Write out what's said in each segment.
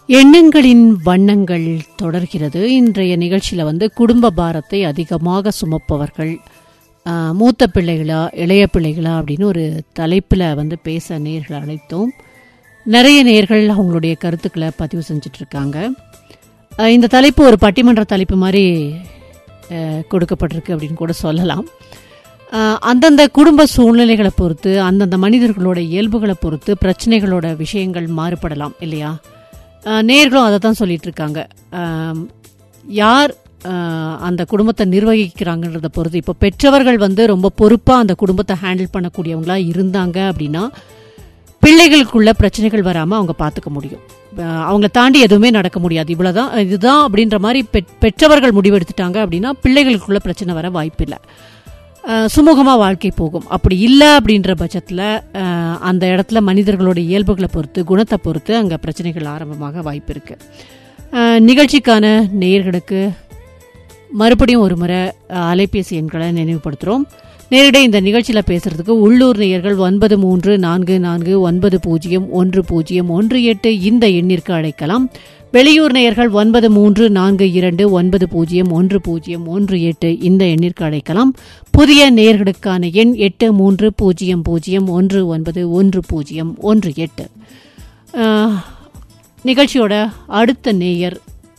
எண்ணங்களின் வண்ணங்கள் தொடர்கிறது இன்றைய நிகழ்ச்சியில் வந்து குடும்ப பாரத்தை அதிகமாக சுமப்பவர்கள் ஆ, மூத்த பிள்ளைகளா இளைய பிள்ளைகளா அப்படின்னு ஒரு தலைப்பில் வந்து பேச நேர்கள் அழைத்தோம் நிறைய நேர்கள் அவங்களுடைய கருத்துக்களை பதிவு செஞ்சுட்டு இருக்காங்க ஆ, இந்த தலைப்பு ஒரு பட்டிமன்ற தலைப்பு மாதிரி ஆ, கொடுக்கப்பட்டிருக்கு அப்படின்னு கூட சொல்லலாம் ஆ, அந்தந்த குடும்ப சூழ்நிலைகளை பொறுத்து அந்தந்த மனிதர்களோட இயல்புகளை பொறுத்து பிரச்சனைகளோட விஷயங்கள் மாறுபடலாம் இல்லையா ஆ, நேர்களும் அதை தான் சொல்லிட்டு இருக்காங்க ஆம், யார் ஆ, அந்த குடும்பத்தை நிர்வகிக்கிறாங்கன்றத பொறுத்து இப்போ பெற்றவர்கள் வந்து ரொம்ப பொறுப்பாக அந்த குடும்பத்தை ஹேண்டில் பண்ணக்கூடியவங்களா இருந்தாங்க அப்படின்னா பிள்ளைகளுக்குள்ள பிரச்சனைகள் வராமல் அவங்க பார்த்துக்க முடியும் ஆ, அவங்கள தாண்டி எதுவுமே நடக்க முடியாது இவ்வளோதான் இதுதான் அப்படின்ற மாதிரி பெற்- பெற்றவர்கள் முடிவெடுத்துட்டாங்க அப்படின்னா பிள்ளைகளுக்குள்ள பிரச்சனை வர வாய்ப்பில்லை சுமூகமாக வாழ்க்கை போகும் அப்படி இல்லை அப்படின்ற பட்சத்தில் அந்த இடத்துல மனிதர்களோட இயல்புகளை பொறுத்து குணத்தை பொறுத்து அங்கே பிரச்சனைகள் ஆரம்பமாக வாய்ப்பு இருக்கு அஹ், நிகழ்ச்சிக்கான நேயர்களுக்கு மறுபடியும் ஒரு முறை அஹ், அலைபேசி எண்களை நினைவுபடுத்துகிறோம் நேரடியாக இந்த நிகழ்ச்சியில் பேசுறதுக்கு உள்ளூர் நேயர்கள் ஒன்பது மூன்று நான்கு நான்கு ஒன்பது பூஜ்ஜியம் ஒன்று பூஜ்ஜியம் ஒன்று எட்டு இந்த எண்ணிற்கு அழைக்கலாம் வெளியூர் நேயர்கள் ஒன்பது மூன்று நான்கு இரண்டு ஒன்பது பூஜ்ஜியம் ஒன்று பூஜ்ஜியம் ஒன்று எட்டு இந்த எண்ணிற்கு அழைக்கலாம் புதிய நேயர்களுக்கான எண் எட்டு மூன்று பூஜ்ஜியம் பூஜ்ஜியம் ஒன்று ஒன்பது ஒன்று பூஜ்ஜியம் ஒன்று எட்டு அஹ், நிகழ்ச்சியோட அடுத்த நேயர்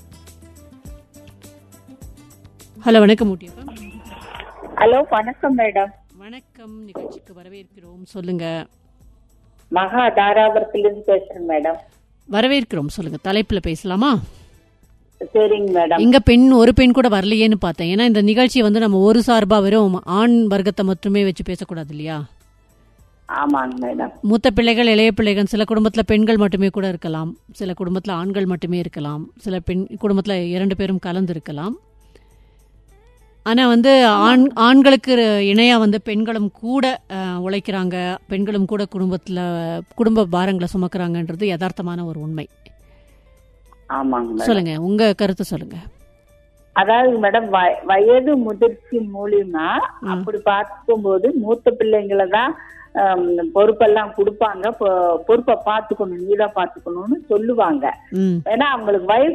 ஹலோ வணக்கம் ஊட்டியப்பா ஹலோ வணக்கம் மேடம் வணக்கம் நிகழ்ச்சிக்கு வரவேற்கிறோம் சொல்லுங்க மகா தாராபுரத்திலிருந்து பேசுறேன் மேடம் வரவேற்கிறோம் சொல்லுங்க தலைப்புல பேசலாமா சரிங்க மேடம் இங்க பெண் ஒரு பெண் கூட வரலையேன்னு பார்த்தேன் ஏன்னா இந்த நிகழ்ச்சியை வந்து நம்ம ஒரு சார்பா வெறும் ஆண் வர்க்கத்தை மட்டுமே வச்சு பேசக்கூடாது இல்லையா ஆமாங்க மேடம் மூத்த பிள்ளைகள் இளைய பிள்ளைகள் சில குடும்பத்துல பெண்கள் மட்டுமே கூட இருக்கலாம் சில குடும்பத்துல ஆண்கள் மட்டுமே இருக்கலாம் சில பெண் குடும்பத்துல இரண்டு பேரும் கலந்து இருக்கலாம் ஆனா வந்து ஆண் ஆண்களுக்கு இணையா வந்து பெண்களும் கூட அஹ், உழைக்கிறாங்க பெண்களும் கூட குடும்பத்துல குடும்ப பாரங்களை சுமக்குறாங்கன்றது யதார்த்தமான ஒரு உண்மை ஆமாங்க மேடம் சொல்லுங்க உங்க கருத்து சொல்லுங்க அதாவது மேடம் வ- வயது முதிர்ச்சி மூலியமா அப்படி பார்க்கும்போது மூத்த பிள்ளைங்களை தான் ஆம், பொறுப்பெல்லாம் கொடுப்பாங்க பொ- பொறுப்பை பார்த்துக்கணும் நீதான் பார்த்துக்கணும்னு சொல்லுவாங்க ம் ஏன்னா அவங்களுக்கு வயசு